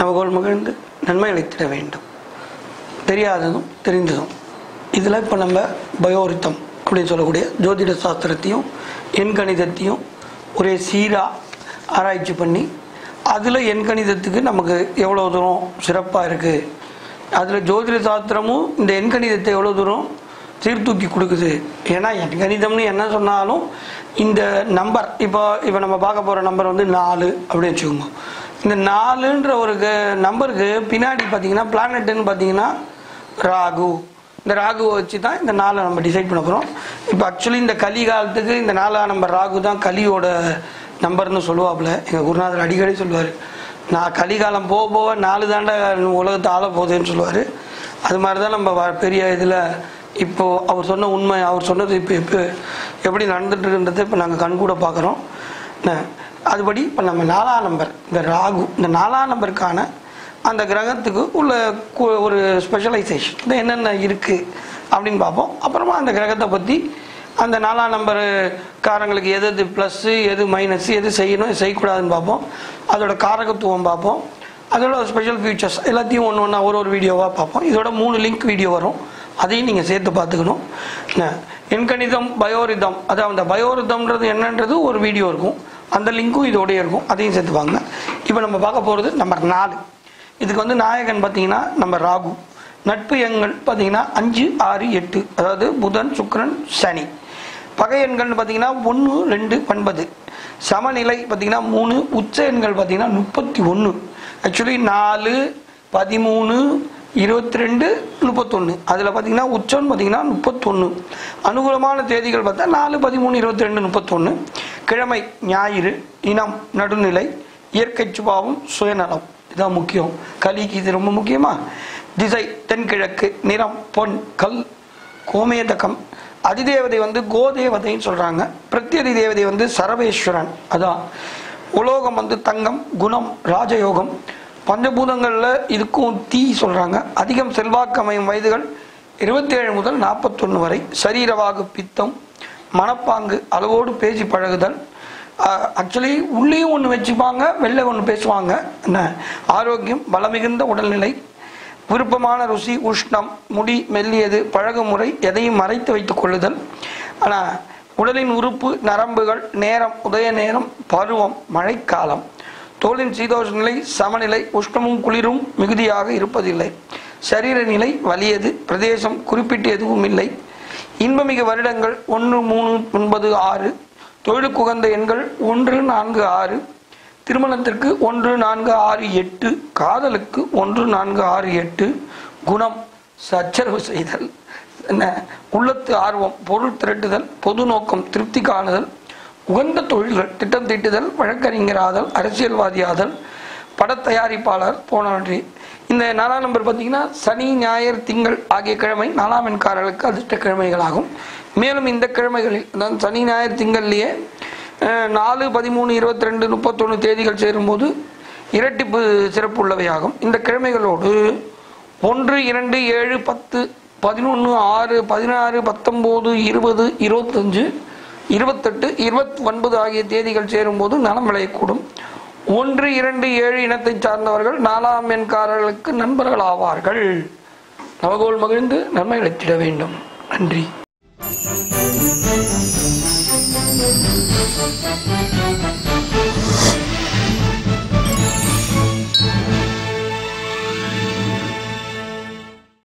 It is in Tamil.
நவகோள் மகிழ்ந்து நன்மை அளித்திட வேண்டும் தெரியாததும் தெரிந்ததும் இதில் இப்போ நம்ம பயோரித்தம் அப்படின்னு சொல்லக்கூடிய ஜோதிட சாஸ்திரத்தையும் எண்கணிதத்தையும் ஒரே சீராக ஆராய்ச்சி பண்ணி அதில் எண்கணிதத்துக்கு நமக்கு எவ்வளோ தூரம் சிறப்பாக இருக்குது அதில் ஜோதிட சாஸ்திரமும் இந்த எண்கணிதத்தை எவ்வளோ தூரம் சீர்தூக்கி கொடுக்குது ஏன்னா எண்கணிதம்னு என்ன சொன்னாலும் இந்த நம்பர் இப்போ இப்போ நம்ம பார்க்க போகிற நம்பர் வந்து நாலு அப்படின்னு வச்சுக்கோங்க இந்த நாலுன்ற ஒரு க- நம்பருக்கு பின்னாடி பார்த்தீங்கன்னா பிளானட்டுன்னு பார்த்தீங்கன்னா ராகு இந்த ராகுவை வச்சு தான் இந்த நாளை நம்ம டிசைட் பண்ண போகிறோம் இப்போ ஆக்சுவலி இந்த கலி காலத்துக்கு இந்த நாலாம் நம்பர் ராகு தான் கலியோட நம்பர்னு சொல்லுவாப்புல எங்கள் குருநாதர் அடிக்கடி சொல்லுவார் நான் கலிகாலம் போக போக நாலு தாண்ட உலகத்தை ஆள போகுதுன்னு சொல்லுவார் அது மாதிரி தான் நம்ம வ- பெரிய இதில் இப்போ அவர் சொன்ன உண்மை அவர் சொன்னது இப்போ இப்போ எப்படி நடந்துட்டு இருக்குன்றதை இப்போ நாங்கள் கண்கூட பார்க்குறோம் அதுபடி இப்போ நம்ம நாலாம் நம்பர் இந்த ராகு இந்த நாலாம் நம்பருக்கான அந்த கிரகத்துக்கு உள்ள கு- ஒரு ஸ்பெஷலைசேஷன் இது என்னென்ன இருக்குது அப்படின்னு பார்ப்போம் அப்புறமா அந்த கிரகத்தை பற்றி அந்த நாலாம் நம்பர் காரங்களுக்கு எது எது ப்ளஸ்ஸு எது மைனஸ் எது செய்யணும் எது செய்யக்கூடாதுன்னு பார்ப்போம் அதோட காரகத்துவம் பார்ப்போம் அதோட ஸ்பெஷல் ஃபீச்சர்ஸ் எல்லாத்தையும் ஒன்று ஒன்றா ஒரு ஒரு வீடியோவாக பார்ப்போம் இதோட மூணு லிங்க் வீடியோ வரும் அதையும் நீங்கள் சேர்த்து பார்த்துக்கணும் என்ன, எண்கணிதம் பயோரிதம் அதாவது அந்த பயோரிதம்ன்றது என்னன்றது ஒரு வீடியோ இருக்கும் அந்த லிங்க்கும் இதோடய இருக்கும் அதையும் சேர்த்து வாங்க இப்போ நம்ம பார்க்க போகிறது நம்பர் நாலு இதுக்கு வந்து நாயகன் பார்த்தீங்கன்னா நம்ம ராகு நட்பு எண்கள் பார்த்தீங்கன்னா அஞ்சு ஆறு எட்டு அதாவது புதன் சுக்கிரன் சனி பகை எண்கள்னு பார்த்தீங்கன்னா ஒன்று ரெண்டு ஒன்பது சமநிலை பார்த்தீங்கன்னா மூணு உச்ச எண்கள் பார்த்தீங்கன்னா முப்பத்தி ஒன்று ஆக்சுவலி நாலு பதிமூணு இருபத்தி ரெண்டு முப்பத்தொன்று அதில் பார்த்தீங்கன்னா உச்சம்னு பார்த்தீங்கன்னா முப்பத்தொன்று அனுகூலமான தேதிகள் பார்த்தா நாலு பதிமூணு இருபத்தி ரெண்டு முப்பத்தொன்று கிழமை ஞாயிறு இனம் நடுநிலை இயற்கை சுபாவம் சுயநலம் இதான் முக்கியம் கலிக்கு இது ரொம்ப முக்கியமா திசை தென்கிழக்கு நிறம் பொன் கல் கோமேதகம் அதிதேவதை வந்து கோதேவதைன்னு சொல்றாங்க பிரத்யதி தேவதை வந்து சரவேஸ்வரன் அதான் உலோகம் வந்து தங்கம் குணம் ராஜயோகம் பஞ்சபூதங்கள்ல இதுக்கும் தீ சொல்றாங்க அதிகம் செல்வாக்கு அமையும் வயதுகள் இருபத்தேழு முதல் நாற்பத்தொன்று வரை சரீரவாகு பித்தம் மனப்பாங்கு அளவோடு பேசி பழகுதல் ஆக்சுவலி உள்ளேயும் ஒன்று வச்சுப்பாங்க வெளில ஒன்று பேசுவாங்க என்ன ஆரோக்கியம் பலமிகுந்த உடல்நிலை விருப்பமான ருசி உஷ்ணம் முடி மெல்லியது பழகும் முறை எதையும் மறைத்து வைத்துக் கொள்ளுதல் ஆனால் உடலின் உறுப்பு நரம்புகள் நேரம் உதய நேரம் பருவம் மழைக்காலம் தோலின் சீதோஷ நிலை சமநிலை உஷ்ணமும் குளிரும் மிகுதியாக இருப்பதில்லை சரீர நிலை வலியது பிரதேசம் குறிப்பிட்டு எதுவும் இல்லை இன்பமிகு வருடங்கள் ஒன்று மூணு ஒன்பது ஆறு தொழிலுக்கு உகந்த எண்கள் ஒன்று நான்கு ஆறு திருமணத்திற்கு ஒன்று நான்கு ஆறு எட்டு காதலுக்கு ஒன்று நான்கு ஆறு எட்டு குணம் சச்சரவு செய்தல் என்ன உள்ளத்து ஆர்வம் பொருள் திரட்டுதல் பொது நோக்கம் திருப்தி காணுதல் உகந்த தொழில்கள் திட்டம் தீட்டுதல் வழக்கறிஞராதல் அரசியல்வாதியாதல் படத் தயாரிப்பாளர் போனவற்றி இந்த நாலாம் நம்பர் பார்த்தீங்கன்னா சனி ஞாயிறு திங்கள் ஆகிய கிழமை நாலாம் எண்காரர்களுக்கு அதிர்ஷ்ட கிழமைகளாகும் மேலும் இந்த கிழமைகளில் அதாவது சனி ஞாயிறு திங்கள்லேயே அஹ், நாலு பதிமூணு இருபத்தி ரெண்டு முப்பத்தொன்று தேதிகள் சேரும்போது இரட்டிப்பு சிறப்பு உள்ளவையாகும் இந்த கிழமைகளோடு ஒன்று இரண்டு ஏழு பத்து பதினொன்று ஆறு பதினாறு பத்தொம்போது இருபது இருபத்தஞ்சு இருபத்தெட்டு இருபத்தி ஒன்பது ஆகிய தேதிகள் சேரும்போது நலம் விளையக்கூடும் ஒன்று இரண்டு ஏழு இனத்தை சார்ந்தவர்கள் நாலாம் எண்காரர்களுக்கு நண்பர்கள் ஆவார்கள் நவகோள் மகிழ்ந்து நன்மை அளித்திட வேண்டும் நன்றி